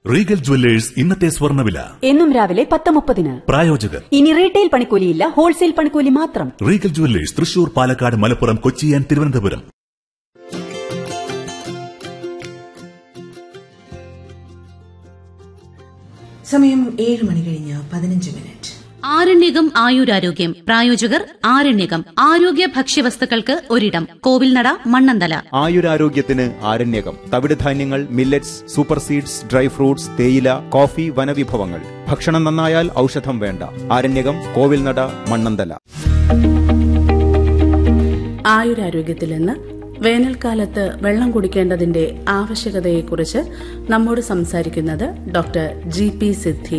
Regal jewellers ഇന്നത്തെ സ്വർണ്ണവില എന്നും രാവിലെ പത്ത് മുപ്പതിന് പ്രായോജകർ ഇനി റീറ്റെയിൽ പണിക്കൂലിയില്ല ഹോൾസെയിൽ പണിക്കൂലി മാത്രം Regal jewellers Thrissur Palakkad Malappuram Kochi and Thiruvananthapuram സമയം ഏഴ് മണി കഴിഞ്ഞ് പതിനഞ്ച് മിനിറ്റ് ആരണ്യകം ആയുരാരോഗ്യം പ്രായോജകർ ആരണ്യകം ആരോഗ്യ ഭക്ഷ്യവസ്തുക്കൾക്ക് ഒരിടം കോവിൽനട മണ്ണന്തല ആയുരാരോഗ്യത്തിന് ആരണ്യകം തവിടുധാന്യങ്ങൾ millets super seeds dry fruits തേയില കോഫി വനവിഭവങ്ങൾ ഭക്ഷണം നന്നായാൽ ഔഷധം വേണ്ട ആരണ്യകം കോവിൽനട മണ്ണന്തല ആയുരാരോഗ്യത്തിൽ നിന്ന് വേനൽക്കാലത്ത് വെള്ളം കുടിക്കേണ്ടതിന്റെ ആവശ്യകതയെക്കുറിച്ച് നമ്മോട് സംസാരിക്കുന്നത് ഡോക്ടർ ജി പി സിദ്ധി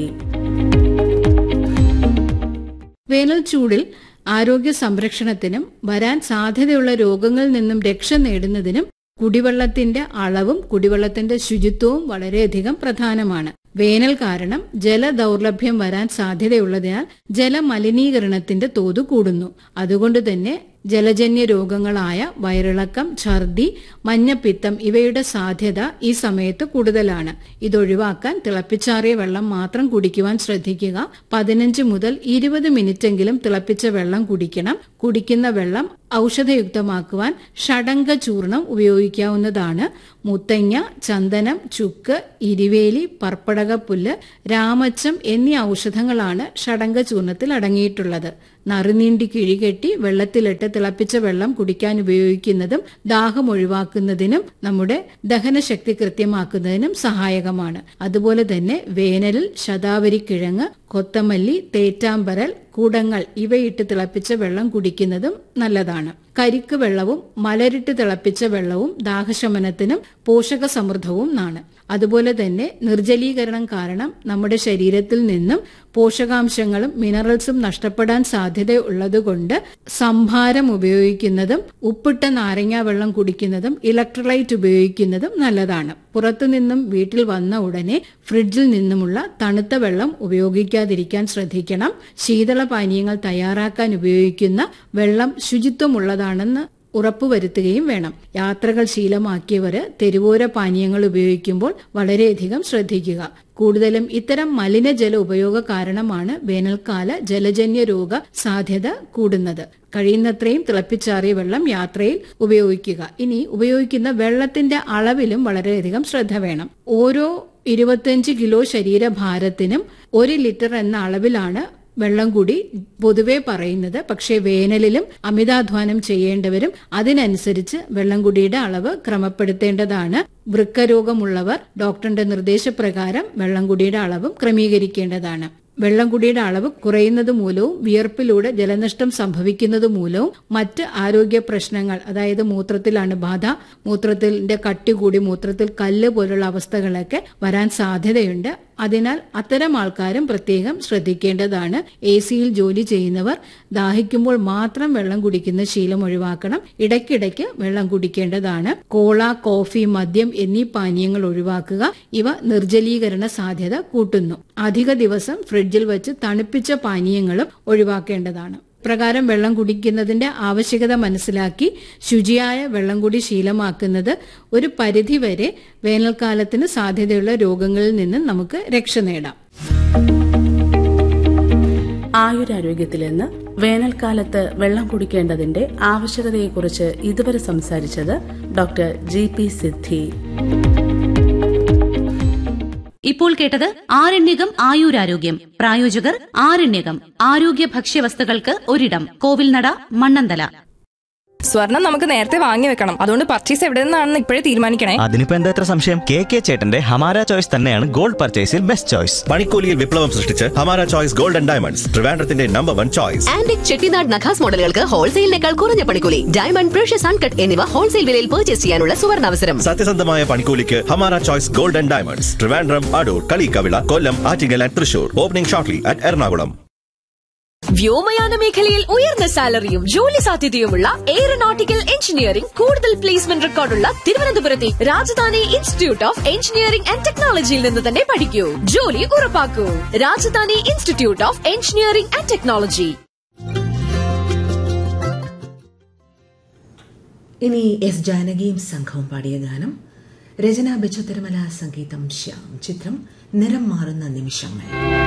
വേനൽ ചൂടിൽ ആരോഗ്യ സംരക്ഷണത്തിനും വരാൻ സാധ്യതയുള്ള രോഗങ്ങളിൽ നിന്നും രക്ഷ നേടുന്നതിനും കുടിവെള്ളത്തിന്റെ അളവും കുടിവെള്ളത്തിന്റെ ശുചിത്വവും വളരെയധികം പ്രധാനമാണ് വേനൽ കാരണം ജലദൗർലഭ്യം വരാൻ സാധ്യതയുള്ളതിനാൽ ജലമലിനീകരണത്തിന്റെ തോത് കൂടുന്നു അതുകൊണ്ട് തന്നെ ജലജന്യ രോഗങ്ങളായ വയറിളക്കം ഛർദി മഞ്ഞപ്പിത്തം ഇവയുടെ സാധ്യത ഈ സമയത്ത് കൂടുതലാണ് ഇതൊഴിവാക്കാൻ തിളപ്പിച്ചാറിയ വെള്ളം മാത്രം കുടിക്കുവാൻ ശ്രദ്ധിക്കുക പതിനഞ്ച് മുതൽ ഇരുപത് മിനിറ്റെങ്കിലും തിളപ്പിച്ച വെള്ളം കുടിക്കണം കുടിക്കുന്ന വെള്ളം ഔഷധയുക്തമാക്കുവാൻ ഷടങ്ക ചൂർണം ഉപയോഗിക്കാവുന്നതാണ് മുത്തങ്ങ ചന്ദനം ചുക്ക് ഇരുവേലി പർപ്പടകപ്പുല്ല് രാമച്ചം എന്നീ ഔഷധങ്ങളാണ് ഷടങ്ക ചൂർണത്തിൽ അടങ്ങിയിട്ടുള്ളത് നറുനീണ്ടി കിഴികെട്ടി വെള്ളത്തിലിട്ട് തിളപ്പിച്ച വെള്ളം കുടിക്കാൻ ഉപയോഗിക്കുന്നതും ദാഹം ഒഴിവാക്കുന്നതിനും നമ്മുടെ ദഹനശക്തി കൃത്യമാക്കുന്നതിനും സഹായകമാണ് അതുപോലെ തന്നെ വേനലിൽ ശതാവരി കിഴങ്ങ് കൊത്തമല്ലി തേറ്റാമ്പരൽ കൂടങ്ങൾ ഇവയിട്ട് തിളപ്പിച്ച വെള്ളം കുടിക്കുന്നതും നല്ലതാണ് കരിക്ക് വെള്ളവും മലരിട്ട് തിളപ്പിച്ച വെള്ളവും ദാഹശമനത്തിനും പോഷക സമൃദ്ധവും ആണ് അതുപോലെ തന്നെ നിർജ്ജലീകരണം കാരണം നമ്മുടെ ശരീരത്തിൽ നിന്നും പോഷകാംശങ്ങളും മിനറൽസും നഷ്ടപ്പെടാൻ സാധ്യതയുള്ളതുകൊണ്ട് സംഭാരം ഉപയോഗിക്കുന്നതും ഉപ്പിട്ട നാരങ്ങാ വെള്ളം കുടിക്കുന്നതും ഇലക്ട്രോലൈറ്റ് ഉപയോഗിക്കുന്നതും നല്ലതാണ് പുറത്തുനിന്നും വീട്ടിൽ വന്ന ഉടനെ ഫ്രിഡ്ജിൽ നിന്നുമുള്ള തണുത്ത വെള്ളം ഉപയോഗിക്കാതിരിക്കാൻ ശ്രദ്ധിക്കണം ശീതള പാനീയങ്ങൾ തയ്യാറാക്കാൻ ഉപയോഗിക്കുന്ന വെള്ളം ശുചിത്വമുള്ളതാണെന്ന് ഉറപ്പുവരുത്തുകയും വേണം യാത്രകൾ ശീലമാക്കിയവര് തെരുവോര പാനീയങ്ങൾ ഉപയോഗിക്കുമ്പോൾ വളരെയധികം ശ്രദ്ധിക്കുക കൂടുതലും ഇത്തരം മലിനജല ഉപയോഗ കാരണമാണ് വേനൽക്കാല ജലജന്യ രോഗ സാധ്യത കൂടുന്നത് കഴിയുന്നത്രയും തിളപ്പിച്ചാറിയ വെള്ളം യാത്രയിൽ ഉപയോഗിക്കുക ഇനി ഉപയോഗിക്കുന്ന വെള്ളത്തിന്റെ അളവിലും വളരെയധികം ശ്രദ്ധ വേണം ഓരോ ഇരുപത്തിയഞ്ച് കിലോ ശരീരഭാരത്തിനും ഒരു ലിറ്റർ എന്ന അളവിലാണ് വെള്ളം കൂടി പൊതുവെ പറയുന്നത് പക്ഷേ വേനലിലും അമിതാധ്വാനം ചെയ്യേണ്ടവരും അതിനനുസരിച്ച് വെള്ളം കുടിയുടെ അളവ് ക്രമപ്പെടുത്തേണ്ടതാണ് വൃക്കരോഗമുള്ളവർ ഡോക്ടറുടെ നിർദ്ദേശപ്രകാരം വെള്ളം കുടിയുടെ അളവും ക്രമീകരിക്കേണ്ടതാണ് വെള്ളം കുടിയുടെ അളവ് കുറയുന്നത് മൂലവും വിയർപ്പിലൂടെ ജലനഷ്ടം സംഭവിക്കുന്നത് മൂലവും മറ്റ് ആരോഗ്യ പ്രശ്നങ്ങൾ അതായത് മൂത്രത്തിൽ അണുബാധ മൂത്രത്തിന്റെ കട്ടി കൂടി മൂത്രത്തിൽ കല്ല് പോലുള്ള അവസ്ഥകളൊക്കെ വരാൻ സാധ്യതയുണ്ട് അതിനാൽ അത്തരം ആൾക്കാരും പ്രത്യേകം ശ്രദ്ധിക്കേണ്ടതാണ് എ സിയിൽ ജോലി ചെയ്യുന്നവർ ദാഹിക്കുമ്പോൾ മാത്രം വെള്ളം കുടിക്കുന്ന ശീലം ഒഴിവാക്കണം ഇടയ്ക്കിടയ്ക്ക് വെള്ളം കുടിക്കേണ്ടതാണ് കോള കോഫി മദ്യം എന്നീ പാനീയങ്ങൾ ഒഴിവാക്കുക ഇവ നിർജ്ജലീകരണ സാധ്യത കൂട്ടുന്നു അധിക ദിവസം ഫ്രിഡ്ജിൽ വെച്ച് തണുപ്പിച്ച പാനീയങ്ങളും ഒഴിവാക്കേണ്ടതാണ് പ്രകാരം വെള്ളം കുടിക്കുന്നതിന്റെ ആവശ്യകത മനസ്സിലാക്കി ശുചിയായ വെള്ളം കൂടി ശീലമാക്കുന്നത് ഒരു പരിധിവരെ വേനൽക്കാലത്തിന് സാധ്യതയുള്ള രോഗങ്ങളിൽ നിന്ന് നമുക്ക് രക്ഷ നേടാം ആയുരാരോഗ്യത്തിൽ നിന്ന് വേനൽക്കാലത്ത് വെള്ളം കുടിക്കേണ്ടതിന്റെ ആവശ്യകതയെക്കുറിച്ച് ഇതുവരെ സംസാരിച്ചത് ഡോക്ടർ ജി പി സിദ്ധി ഇപ്പോൾ കേട്ടത് ആരണ്യകം ആയുരാരോഗ്യം പ്രായോജകർ ആരണ്യകം ആരോഗ്യ ഭക്ഷ്യവസ്തുക്കൾക്ക് ഒരിടം കോവിൽനട മണ്ണന്തല സ്വർണം നമുക്ക് നേരത്തെ വാങ്ങി വെക്കണം അതുകൊണ്ട് പർച്ചേസ് എവിടെ നിന്നാണെന്ന് ഇപ്പോഴേ തീരുമാനിക്കണേ അതിനിപ്പോ എന്താ ഇത്ര സംശയം കെ കെ ചേട്ടന്റെ ഹമാര ചോയ്സ് തന്നെയാണ് ഗോൾഡ് പർച്ചേസിൽ ബെസ്റ്റ് ചോയ്സ് പണിക്കൂലിയിൽ വിപ്ലവം സൃഷ്ടിച്ച് Hamara choice gold and diamonds ട്രിവാൻഡ്രത്തിന്റെ number one choice antique Chettinad നഖാസ് മോഡലുകൾക്ക് ഹോൾസെയിലിനേക്കാൾ കുറഞ്ഞ പണിക്കൂലി ഡയമണ്ട് പ്രഷ്യസ് അൺകട്ട് എന്നിവ ഹോൾസെയിൽ വിലയിൽ പർച്ചേസ് ചെയ്യാനുള്ള സുവർണാവസരം സത്യസന്ധമായ പണിക്കൂലിക്ക് Hamara choice gold and diamonds Trivandrum Adoor Kaliyikkavila Kollam Attingal and Thrissur opening shortly at Ernakulam വ്യോമയാന മേഖലയിൽ ഉയർന്ന സാലറിയും ജോലി സാധ്യതയുമുള്ള എയറോനോട്ടിക്കൽ എഞ്ചിനീയറിംഗ് കൂടുതൽ പ്ലേസ്മെന്റ് റെക്കോർഡുള്ള തിരുവനന്തപുരത്തെ Rajadhani institute of engineering and ടെക്നോളജിയിൽ നിന്ന് തന്നെ പഠിക്കൂ ജോലി ഉറപ്പാക്കൂ Rajdhani institute of engineering and technology ഇനി എസ് ജാനകിയും സംഘവും പാടിയ ഗാനം രചന ബെച്ചു തിരുമല സംഗീതം ശ്യാം ചിത്രം നിറം മാറുന്ന നിമിഷങ്ങൾ